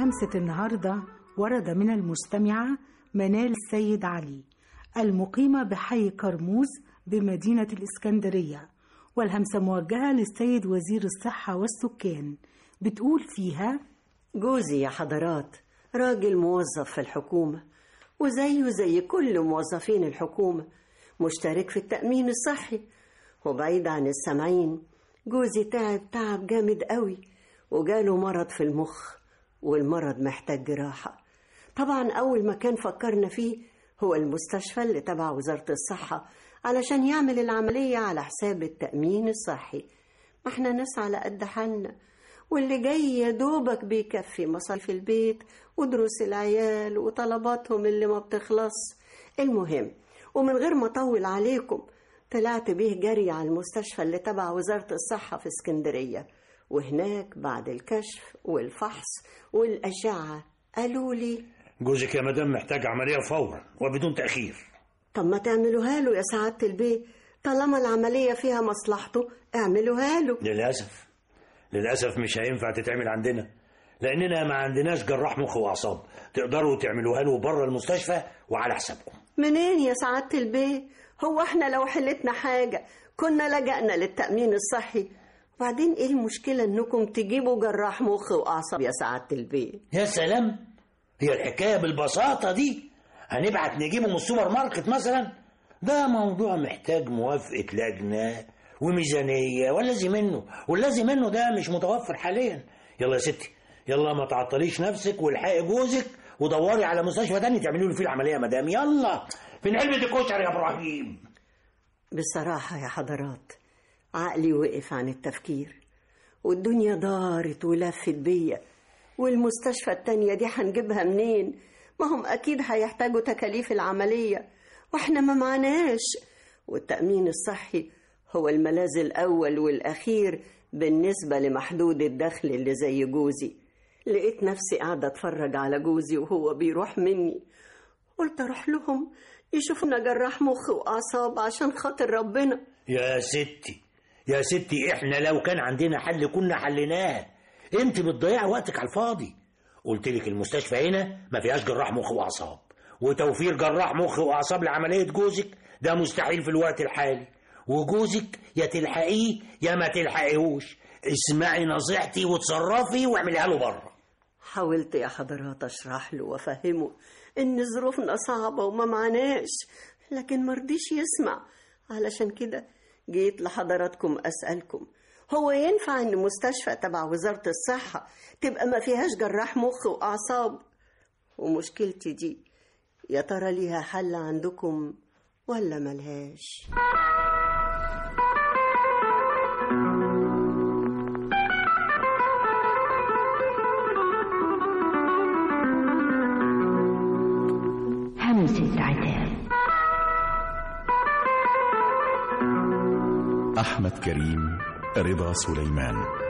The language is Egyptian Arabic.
همسة النهاردة ورد من المستمعة منال السيد علي المقيمة بحي كرموز بمدينة الإسكندرية والهمسة موجهة للسيد وزير الصحة والسكان بتقول فيها جوزي يا حضرات راجل موظف في الحكومة وزيه زي كل موظفين الحكومة مشترك في التأمين الصحي وبعيد عن السامعين جوزي تعب تعب جامد قوي وجاله مرض في المخ والمرض محتاج جراحة طبعا أول مكان فكرنا فيه هو المستشفى اللي تبع وزارة الصحة علشان يعمل العملية على حساب التأمين الصحي ما احنا ناس على قد حالنا واللي جاي يا دوبك بيكفي مصاريف البيت ودروس العيال وطلباتهم اللي ما بتخلص المهم ومن غير ما اطول عليكم طلعت بيه جري على المستشفى اللي تبع وزارة الصحة في اسكندرية وهناك بعد الكشف والفحص والأشعة قالوا لي جوزك يا مدام محتاج عملية فورا وبدون تأخير طب ما تعملوها له يا سعادة البيه طالما العملية فيها مصلحته اعملوها له للأسف للأسف مش هينفع تتعمل عندنا لأننا ما عندناش جراح مخ وأعصاب تقدروا تعملوها له بره المستشفى وعلى حسابكم منين يا سعادة البيه هو احنا لو حلتنا حاجة كنا لجأنا للتأمين الصحي وبعدين ايه المشكلة انكم تجيبوا جراح مخ وأعصاب يا سعادة البيه يا سلام هي الحكاية بالبساطة دي هنبعت نجيبه من السوبر ماركت مثلا ده موضوع محتاج موافقة لجنة وميزانية والذي منه والذي منه ده مش متوفر حاليا يلا يا ستي يلا ما تعطليش نفسك والحقي جوزك ودوري على مستشفى تاني تعملوا له فيه العملية يا مدام يلا فين علبة الكشري يا ابراهيم بصراحة يا حضرات عقلي وقف عن التفكير والدنيا دارت ولفت بيا والمستشفى التانية دي هنجيبها منين ما هم أكيد هيحتاجوا تكاليف العملية وإحنا ما معناش والتأمين الصحي هو الملاذ الأول والأخير بالنسبة لمحدود الدخل اللي زي جوزي لقيت نفسي قاعدة أتفرج على جوزي وهو بيروح مني قلت أروح لهم يشوفونا جراح مخ وأعصاب عشان خاطر ربنا يا ستي يا ستي احنا لو كان عندنا حل كنا حليناه انت بتضيع وقتك على الفاضي قلت لك المستشفى هنا ما فيهاش جراح مخ واعصاب وتوفير جراح مخ واعصاب لعمليه جوزك ده مستحيل في الوقت الحالي وجوزك يا تلحقيه يا ما تلحقيهوش اسمعي نصيحتي وتصرفي واعمليها له بره حاولت يا حضرات أشرح له وأفهمه إن ظروفنا صعبة وما معناش لكن مرضيش يسمع علشان كده جيت لحضراتكم أسألكم هو ينفع إن مستشفى تبع وزارة الصحة تبقى ما فيهاش جراح مخ وأعصاب ومشكلتي دي يا ترى ليها حل عندكم ولا ملهاش همسة عتاب أحمد كريم رضا سليمان